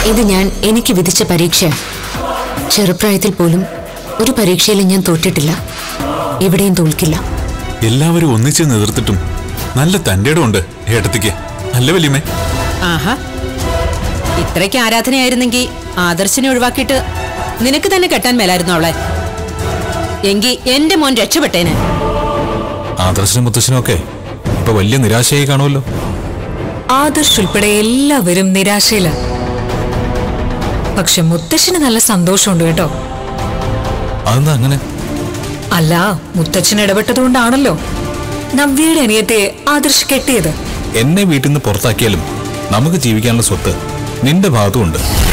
ഇത് ഞാൻ എനിക്ക് വിധിച്ച പരീക്ഷ ചെറുപ്രായത്തിൽ പോലും ഒരു പരീക്ഷയിലും ഞാൻ തോറ്റിട്ടില്ല എവിടെയും തോൽക്കില്ല എല്ലാവരും ഒന്നിച്ച് എതിർത്തിട്ടും നല്ല തന്റെ ഉണ്ട് ഏട്ടത്തിക്ക് അല്ല വല്യമ്മേ ആഹാ ഇത്രയ്ക്ക് ആരാധനയായിരുന്നെങ്കിൽ ആദർശിനെ ഒഴിവാക്കിയിട്ട് നിനക്ക് തന്നെ കെട്ടാൻ മേലായിരുന്നു അവളെ എങ്കി എന്റെ മോൻ രക്ഷപ്പെട്ടേനെ ആദർശനും മുത്തശ്ശനും ഒക്കെ ഇപ്പൊ വലിയ നിരാശയായി കാണുമല്ലോ ആദർശ് ഉൾപ്പെടെ എല്ലാവരും നിരാശയില പക്ഷെ മുത്തച്ഛന് നല്ല സന്തോഷമുണ്ട് കേട്ടോ അതെന്താ അങ്ങനെ അല്ല മുത്തച്ഛൻ ഇടപെട്ടതുകൊണ്ടാണല്ലോ നവ്യയുടെ അനിയത്തെ ആദർശ് കെട്ടിയത് എന്നെ വീട്ടിൽ നിന്ന് പുറത്താക്കിയാലും നമുക്ക് ജീവിക്കാനുള്ള സ്വത്ത് നിന്റെ ഭാഗത്തുമുണ്ട്